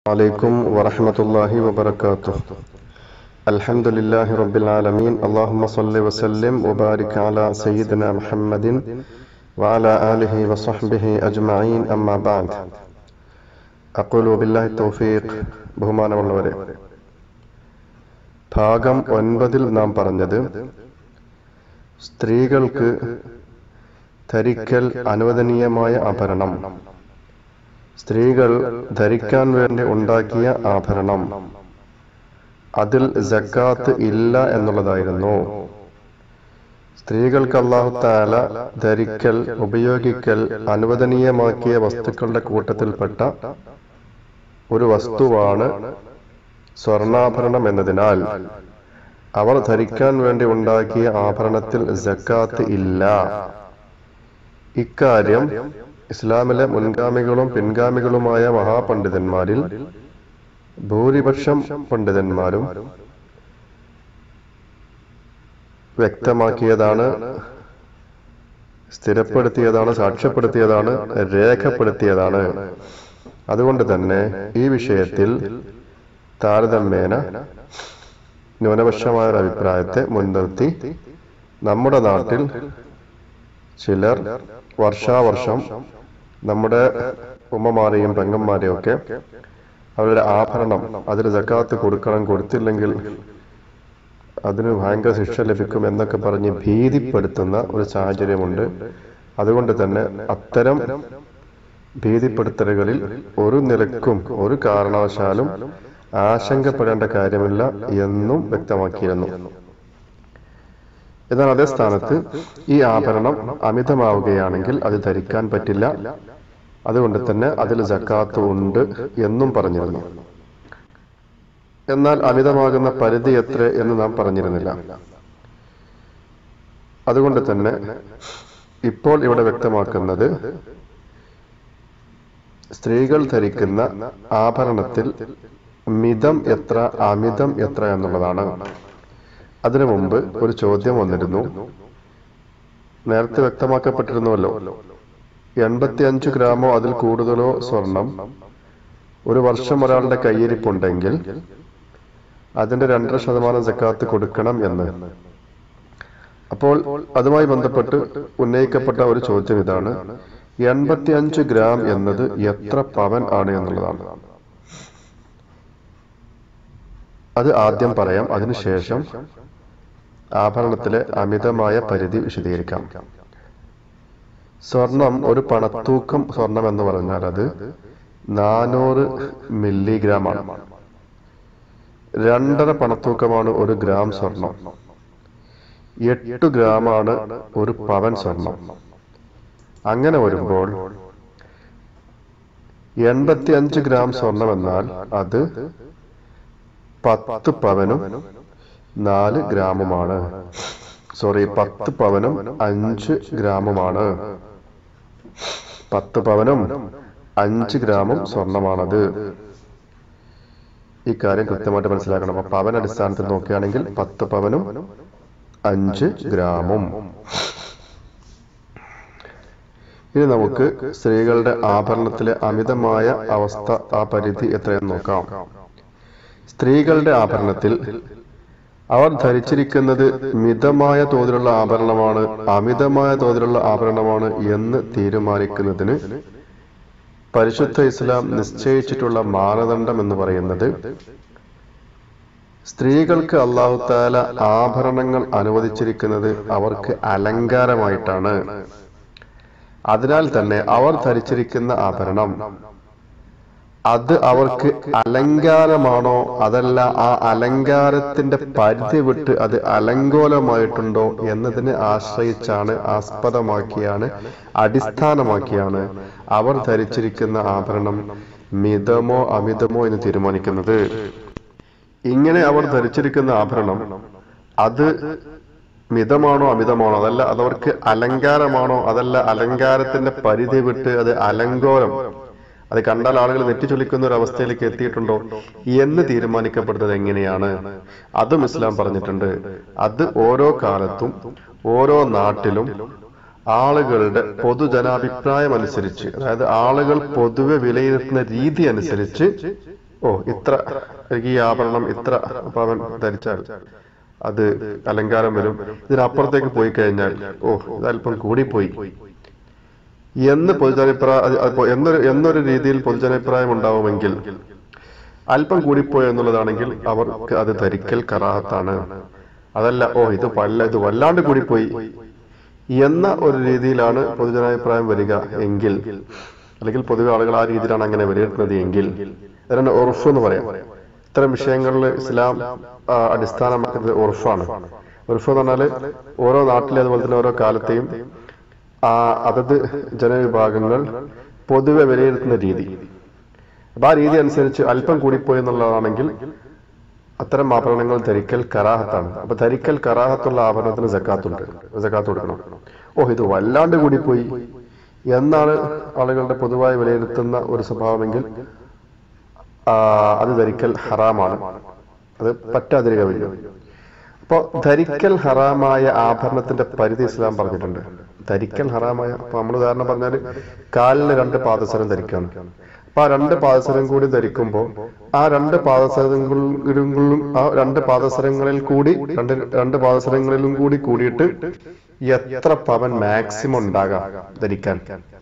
عليكم ورحمة الله وبركاته الحمد لله رب العالمين اللهم صل وسلم وبارك على سيدنا محمد وعلى آله وصحبه أجمعين أما بعد أقول بالله التوفيق ബഹുമാനമുള്ളവരെ ഭാഗം ഒൻപതിൽ നാം പറഞ്ഞത് സ്ത്രീകൾക്ക് ധരിക്കൽ അനുവദനീയമായ ആഭരണം സ്ത്രീകൾ ധരിക്കാൻ വേണ്ടി ഉണ്ടാക്കിയ ആഭരണം അതിൽ ജക്കാത്ത് ഇല്ല എന്നുള്ളതായിരുന്നു സ്ത്രീകൾക്ക് അള്ളാഹു താല ധരിക്കൽ ഉപയോഗിക്കൽ അനുവദനീയമാക്കിയ വസ്തുക്കളുടെ കൂട്ടത്തിൽപ്പെട്ട ഒരു വസ്തുവാണ് സ്വർണ്ണാഭരണം എന്നതിനാൽ അവർ ധരിക്കാൻ വേണ്ടി ഉണ്ടാക്കിയ ആഭരണത്തിൽ ജക്കാത്ത് ഇല്ല ഇക്കാര്യം ഇസ്ലാമിലെ മുൻഗാമികളും പിൻഗാമികളുമായ മഹാപണ്ഡിതന്മാരിൽ ഭൂരിപക്ഷം പണ്ഡിതന്മാരും വ്യക്തമാക്കിയതാണ് സ്ഥിരപ്പെടുത്തിയതാണ് സാക്ഷ്യപ്പെടുത്തിയതാണ് രേഖപ്പെടുത്തിയതാണ് അതുകൊണ്ട് തന്നെ ഈ വിഷയത്തിൽ താരതമ്യേന ന്യൂനപക്ഷമായ ഒരു അഭിപ്രായത്തെ മുൻനിർത്തി നമ്മുടെ നാട്ടിൽ ചിലർ വർഷാവർഷം നമ്മുടെ ഉമ്മമാരെയും പെങ്ങന്മാരെയും ഒക്കെ അവരുടെ ആഭരണം അതിൽ ജക്കാത്ത് കൊടുക്കണം കൊടുത്തില്ലെങ്കിൽ അതിന് ഭയങ്കര ശിക്ഷ ലഭിക്കും എന്നൊക്കെ പറഞ്ഞ് ഭീതിപ്പെടുത്തുന്ന ഒരു സാഹചര്യമുണ്ട് അതുകൊണ്ട് തന്നെ അത്തരം ഭീതിപ്പെടുത്തലുകളിൽ ഒരു നിലക്കും ഒരു കാരണവശാലും ആശങ്കപ്പെടേണ്ട കാര്യമില്ല എന്നും വ്യക്തമാക്കിയിരുന്നു എന്നാൽ അതേ സ്ഥാനത്ത് ഈ ആഭരണം അമിതമാവുകയാണെങ്കിൽ അത് ധരിക്കാൻ പറ്റില്ല അതുകൊണ്ട് തന്നെ അതിൽ ജക്കാത്ത് ഉണ്ട് എന്നും പറഞ്ഞിരുന്നു എന്നാൽ അമിതമാകുന്ന പരിധി എത്ര എന്ന് നാം പറഞ്ഞിരുന്നില്ല അതുകൊണ്ട് തന്നെ ഇപ്പോൾ ഇവിടെ വ്യക്തമാക്കുന്നത് സ്ത്രീകൾ ധരിക്കുന്ന ആഭരണത്തിൽ മിതം എത്ര അമിതം എത്ര എന്നുള്ളതാണ് അതിനു മുമ്പ് ഒരു ചോദ്യം വന്നിരുന്നു നേരത്തെ വ്യക്തമാക്കപ്പെട്ടിരുന്നുവല്ലോ എൺപത്തി അഞ്ച് ഗ്രാമോ അതിൽ കൂടുതലോ സ്വർണം ഒരു വർഷം ഒരാളുടെ കയ്യിരിപ്പുണ്ടെങ്കിൽ അതിന്റെ രണ്ടര ശതമാനം ജക്കാത്ത് കൊടുക്കണം എന്ന് അപ്പോൾ അതുമായി ബന്ധപ്പെട്ട് ഉന്നയിക്കപ്പെട്ട ഒരു ചോദ്യം ഇതാണ് എൺപത്തി അഞ്ച് ഗ്രാം എന്നത് എത്ര പവൻ ആണ് എന്നുള്ളതാണ് അത് ആദ്യം പറയാം അതിനുശേഷം ആഭരണത്തിലെ അമിതമായ പരിധി വിശദീകരിക്കാം സ്വർണം ഒരു പണത്തൂക്കം സ്വർണം എന്ന് പറഞ്ഞാൽ അത് നാനൂറ് മില്ലിഗ്രാം ആണ് രണ്ടര പണത്തൂക്കമാണ് ഒരു ഗ്രാം സ്വർണം എട്ട് ഗ്രാമാണ് ഒരു പവൻ സ്വർണം അങ്ങനെ വരുമ്പോൾ എൺപത്തി അഞ്ച് ഗ്രാം സ്വർണം എന്നാൽ അത് പത്ത് പവനും നാല് ഗ്രാമുമാണ് സോറി പത്ത് പവനും അഞ്ച് ഗ്രാമുമാണ് പത്ത് പവനും അഞ്ച് ഗ്രാമും സ്വർണമാണത് ഈ കാര്യം കൃത്യമായിട്ട് മനസ്സിലാക്കണം അപ്പൊ പവൻ അടിസ്ഥാനത്തിൽ നോക്കുകയാണെങ്കിൽ പത്ത് പവനും അഞ്ച് ഗ്രാമും ഇനി നമുക്ക് സ്ത്രീകളുടെ ആഭരണത്തിലെ അമിതമായ അവസ്ഥ ആ പരിധി എത്രയെന്ന് നോക്കാം സ്ത്രീകളുടെ ആഭരണത്തിൽ അവർ ധരിച്ചിരിക്കുന്നത് മിതമായ തോതിലുള്ള ആഭരണമാണ് അമിതമായ തോതിലുള്ള ആഭരണമാണ് എന്ന് തീരുമാനിക്കുന്നതിന് പരിശുദ്ധ ഇസ്ലാം നിശ്ചയിച്ചിട്ടുള്ള മാനദണ്ഡം എന്ന് പറയുന്നത് സ്ത്രീകൾക്ക് അള്ളാഹു താല ആഭരണങ്ങൾ അനുവദിച്ചിരിക്കുന്നത് അവർക്ക് അലങ്കാരമായിട്ടാണ് അതിനാൽ തന്നെ അവർ ധരിച്ചിരിക്കുന്ന ആഭരണം അത് അവർക്ക് അലങ്കാരമാണോ അതല്ല ആ അലങ്കാരത്തിന്റെ പരിധി വിട്ട് അത് അലങ്കോലമായിട്ടുണ്ടോ എന്നതിനെ ആശ്രയിച്ചാണ് ആസ്പദമാക്കിയാണ് അടിസ്ഥാനമാക്കിയാണ് അവർ ധരിച്ചിരിക്കുന്ന ആഭരണം മിതമോ അമിതമോ എന്ന് തീരുമാനിക്കുന്നത് ഇങ്ങനെ അവർ ധരിച്ചിരിക്കുന്ന ആഭരണം അത് മിതമാണോ അമിതമാണോ അതല്ല അതവർക്ക് അലങ്കാരമാണോ അതല്ല അലങ്കാരത്തിന്റെ പരിധി വിട്ട് അത് അലങ്കോലം അത് കണ്ടാൽ ആളുകൾ നെറ്റിച്ചൊലിക്കുന്ന ഒരു അവസ്ഥയിലേക്ക് എത്തിയിട്ടുണ്ടോ എന്ന് തീരുമാനിക്കപ്പെടുന്നത് എങ്ങനെയാണ് അതും ഇസ്ലാം പറഞ്ഞിട്ടുണ്ട് അത് ഓരോ കാലത്തും ഓരോ നാട്ടിലും ആളുകളുടെ പൊതുജനാഭിപ്രായം അനുസരിച്ച് അതായത് ആളുകൾ പൊതുവെ വിലയിരുത്തുന്ന രീതി അനുസരിച്ച് ഓ ഇത്ര എനിക്ക് ഈ ആഭരണം ഇത്ര പവൻ ധരിച്ചാൽ അത് അലങ്കാരം വരും ഇതിനപ്പുറത്തേക്ക് പോയി കഴിഞ്ഞാൽ ഓ ഇത് അല്പം കൂടിപ്പോയി എന്ന് പൊതുജനാഭിപ്രായ അത് അത് എന്നൊരു എന്നൊരു രീതിയിൽ പൊതുജനാഭിപ്രായം ഉണ്ടാവുമെങ്കിൽ അല്പം കൂടിപ്പോയി എന്നുള്ളതാണെങ്കിൽ അവർക്ക് അത് ധരിക്കൽ കറാഹത്താണ് അതല്ല ഓ ഇത് വല്ല ഇത് വല്ലാണ്ട് കൂടിപ്പോയി എന്ന ഒരു രീതിയിലാണ് പൊതുജനാഭിപ്രായം വരിക എങ്കിൽ അല്ലെങ്കിൽ പൊതുവെ ആളുകൾ ആ രീതിയിലാണ് അങ്ങനെ വിലയിരുത്തുന്നത് എങ്കിൽ അതിനാണ് ഉറഫ് എന്ന് പറയാം ഇത്തരം വിഷയങ്ങളിൽ ഇസ്ലാം ആ, അടിസ്ഥാനമാക്കുന്നത് ഉറഫാണ് ഉറഫ് എന്ന് പറഞ്ഞാൽ ഓരോ നാട്ടിലെ അതുപോലെ തന്നെ ഓരോ കാലത്തെയും ആ അതത് ജനവിഭാഗങ്ങൾ പൊതുവെ വിലയിരുത്തുന്ന രീതി അപ്പൊ ആ രീതി അനുസരിച്ച് അല്പം കൂടിപ്പോയി എന്നുള്ളതാണെങ്കിൽ അത്തരം ആഭരണങ്ങൾ ധരിക്കൽ കറാഹത്താണ് അപ്പൊ ധരിക്കൽ കറാഹത്തുള്ള ആഭരണത്തിന് ജക്കാത്തുണ്ട് ജക്കാത്ത് കൊടുക്കണം ഓ ഇത് വല്ലാണ്ട് കൂടിപ്പോയി എന്നാണ് ആളുകളുടെ പൊതുവായി വിലയിരുത്തുന്ന ഒരു സ്വഭാവമെങ്കിൽ ആ, അത് ധരിക്കൽ ഹറാമാണ് അത് പറ്റാതിരിക്കവില്ല അപ്പോ ധരിക്കൽ ഹറാമായ ആഭരണത്തിന്റെ പരിധി ഇസ്ലാം പറഞ്ഞിട്ടുണ്ട് ധരിക്കൽ ഹറാമായ അപ്പൊ നമ്മൾ ഉദാഹരണം പറഞ്ഞാൽ കാലിന് രണ്ട് പാദസരം ധരിക്കാണ് അപ്പൊ ആ രണ്ട് പാദസരം കൂടി ധരിക്കുമ്പോൾ ആ രണ്ട് പാദസരങ്ങളിലും ആ രണ്ട് പാദസരങ്ങളിൽ കൂടി രണ്ട് രണ്ട് പാദസരങ്ങളിലും കൂടി കൂടിയിട്ട് എത്ര പവൻ മാക്സിമം ഉണ്ടാകാം ധരിക്കാൻ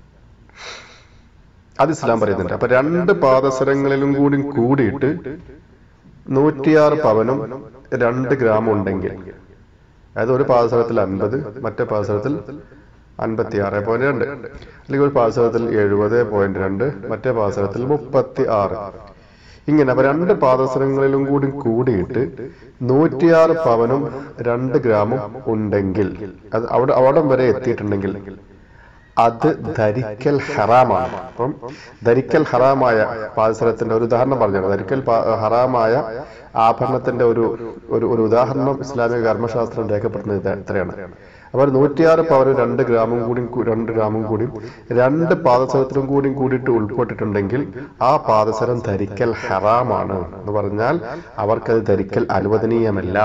അത് ഇസ്ലാം പറയുന്നുണ്ട് അപ്പൊ രണ്ട് പാദസരങ്ങളിലും കൂടി കൂടിയിട്ട് നൂറ്റിയാറ് പവനും രണ്ട് ഗ്രാമും ഉണ്ടെങ്കിൽ അതായത് ഒരു പാദസരത്തിൽ അൻപത് മറ്റേ പാദസരത്തിൽ അൻപത്തി ആറ് പോയിന്റ് രണ്ട് അല്ലെങ്കിൽ ഒരു പാദസരത്തിൽ എഴുപത് പോയിന്റ് രണ്ട് മറ്റേ പാദസരത്തിൽ മുപ്പത്തി ആറ് ഇങ്ങനെ അപ്പൊ രണ്ട് പാദസരങ്ങളിലും കൂടി കൂടിയിട്ട് നൂറ്റിയാറ് പവനും രണ്ട് ഗ്രാമും ഉണ്ടെങ്കിൽ അത് അവിടെ അവിടം വരെ എത്തിയിട്ടുണ്ടെങ്കിൽ അത് ധരിക്കൽ ഹറാമാണ് അപ്പം ധരിക്കൽ ഹറാമായ പാദസരത്തിന്റെ ഒരു ഉദാഹരണം പറഞ്ഞാണ് ധരിക്കൽ പാ- ഹറാമായ ആഭരണത്തിന്റെ ഒരു ഒരു ഒരു ഉദാഹരണം ഇസ്ലാമിക കർമ്മശാസ്ത്രം രേഖപ്പെടുത്തുന്നത് ഇത് ഇത്രയാണ് അപ്പോൾ നൂറ്റിയാറ് പവനും രണ്ട് ഗ്രാമും കൂടി രണ്ട് ഗ്രാമും കൂടി രണ്ട് പാദസരത്തിലും കൂടി കൂടിയിട്ട് ഉൾപ്പെട്ടിട്ടുണ്ടെങ്കിൽ ആ പാദസരം ധരിക്കൽ ഹറാമാണ് എന്ന് പറഞ്ഞാൽ അവർക്കത് ധരിക്കൽ അനുവദനീയമല്ല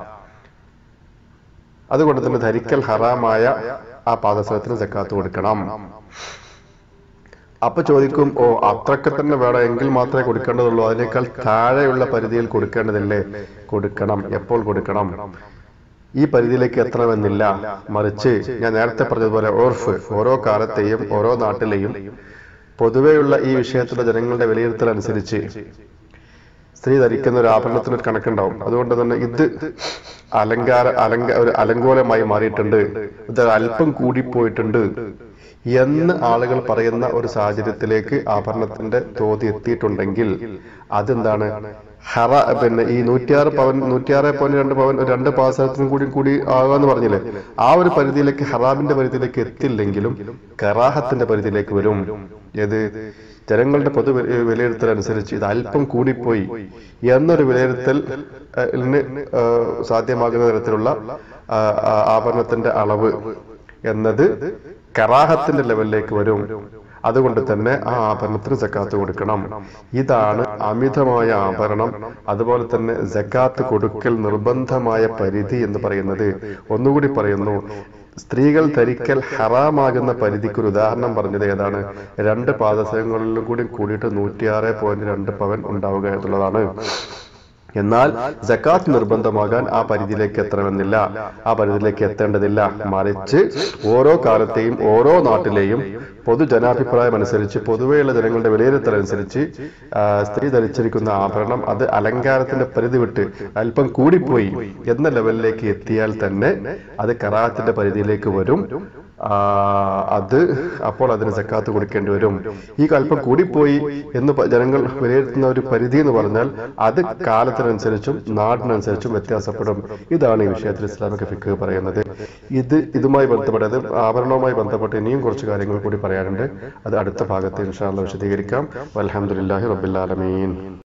അതുകൊണ്ട് തന്നെ ധരിക്കൽ ഹറാമായ ആ പാദസരത്തിന് സക്കാത്ത് കൊടുക്കണം അപ്പൊ ചോദിക്കും ഓ അത്രക്ക് തന്നെ വേണം എങ്കിൽ മാത്രമേ കൊടുക്കേണ്ടതുള്ളൂ അതിനേക്കാൾ താഴെയുള്ള പരിധിയിൽ കൊടുക്കേണ്ടതില്ലേ കൊടുക്കണം എപ്പോൾ കൊടുക്കണം ഈ പരിധിയിലേക്ക് എത്തണമെന്നില്ല മറിച്ച് ഞാൻ നേരത്തെ പറഞ്ഞതുപോലെ ഓർഫ് ഓരോ കാലത്തെയും ഓരോ നാട്ടിലെയും പൊതുവെയുള്ള ഈ വിഷയത്തിലുള്ള ജനങ്ങളുടെ വിലയിരുത്തൽ അനുസരിച്ച് സ്ത്രീ ധരിക്കുന്ന ഒരു ആഭരണത്തിന് ഒരു കണക്കുണ്ടാവും അതുകൊണ്ട് തന്നെ ഇത് അലങ്കാര അലങ്ക ഒരു അലങ്കോലമായി മാറിയിട്ടുണ്ട് ഇത് അല്പം കൂടിപ്പോയിട്ടുണ്ട് എന്ന് ആളുകൾ പറയുന്ന ഒരു സാഹചര്യത്തിലേക്ക് ആഭരണത്തിന്റെ തോത് എത്തിയിട്ടുണ്ടെങ്കിൽ അതെന്താണ് ഹറ പിന്നെ ഈ നൂറ്റിയാറ് പവൻ നൂറ്റിയാറ് പോയിന്റ് രണ്ട് പവൻ ഒരു രണ്ട് പാസത്തിനും കൂടി കൂടി ആകാന്ന് പറഞ്ഞില്ലേ ആ ഒരു പരിധിയിലേക്ക് ഹറാമിന്റെ പരിധിയിലേക്ക് എത്തില്ലെങ്കിലും കറാഹത്തിന്റെ പരിധിയിലേക്ക് വരും ഏത് ജനങ്ങളുടെ പൊതു വി- വിലയിരുത്തൽ അനുസരിച്ച് ഇത് അല്പം കൂടിപ്പോയി എന്നൊരു വിലയിരുത്തൽ അഹ്, ലിന്, ആഹ്, സാധ്യമാകുന്ന തരത്തിലുള്ള ആഹ്, ആ- ആഭരണത്തിന്റെ അളവ് എന്നത് കറാഹത്തിന്റെ ലെവലിലേക്ക് വരും അതുകൊണ്ട് തന്നെ ആ ആഭരണത്തിന് സക്കാത്ത് കൊടുക്കണം ഇതാണ് അമിതമായ ആഭരണം അതുപോലെ തന്നെ സക്കാത്ത് കൊടുക്കൽ നിർബന്ധമായ പരിധി എന്ന് പറയുന്നത് ഒന്നുകൂടി പറയുന്നു സ്ത്രീകൾ ധരിക്കൽ ഹറാമാകുന്ന പരിധിക്ക് ഒരു ഉദാഹരണം പറഞ്ഞത് ഏതാണ് രണ്ട് പാദസരങ്ങളിലും കൂടി കൂടിയിട്ട് നൂറ്റിയാറ് പോയിന്റ് രണ്ട് പവൻ ഉണ്ടാവുക എന്നുള്ളതാണ് എന്നാൽ ജക്കാത്ത് നിർബന്ധമാകാൻ ആ പരിധിയിലേക്ക് എത്തണമെന്നില്ല ആ പരിധിയിലേക്ക് എത്തേണ്ടതില്ല മറിച്ച് ഓരോ കാലത്തെയും ഓരോ നാട്ടിലെയും പൊതുജനാഭിപ്രായം അനുസരിച്ച് പൊതുവെയുള്ള ജനങ്ങളുടെ വിലയിരുത്തൽ അനുസരിച്ച് ആ, സ്ത്രീ ധരിച്ചിരിക്കുന്ന ആഭരണം അത് അലങ്കാരത്തിന്റെ പരിധി വിട്ട് അല്പം കൂടിപ്പോയി എന്ന ലെവലിലേക്ക് എത്തിയാൽ തന്നെ അത് കറാത്തിന്റെ പരിധിയിലേക്ക് വരും ആ, അത് അപ്പോൾ അതിന് സക്കാത്ത് കൊടുക്കേണ്ടി വരും ഈ അല്പം കൂടിപ്പോയി എന്ന് പ- ജനങ്ങൾ വിലയിരുത്തുന്ന ഒരു പരിധി എന്ന് പറഞ്ഞാൽ അത് കാലത്തിനനുസരിച്ചും നാടിനനുസരിച്ചും വ്യത്യാസപ്പെടും ഇതാണ് ഈ വിഷയത്തിൽ ഇസ്ലാമിക ഫിക്ക് പറയുന്നത് ഇത് ഇതുമായി ബന്ധപ്പെട്ടത് ആഭരണവുമായി ബന്ധപ്പെട്ട് ഇനിയും കുറച്ച് കാര്യങ്ങൾ കൂടി പറയാനുണ്ട് അത് അടുത്ത ഭാഗത്ത് ഇൻഷാല്ല വിശദീകരിക്കാം അലഹമുല്ലാഹി റബ്ബിൽ ആലമീൻ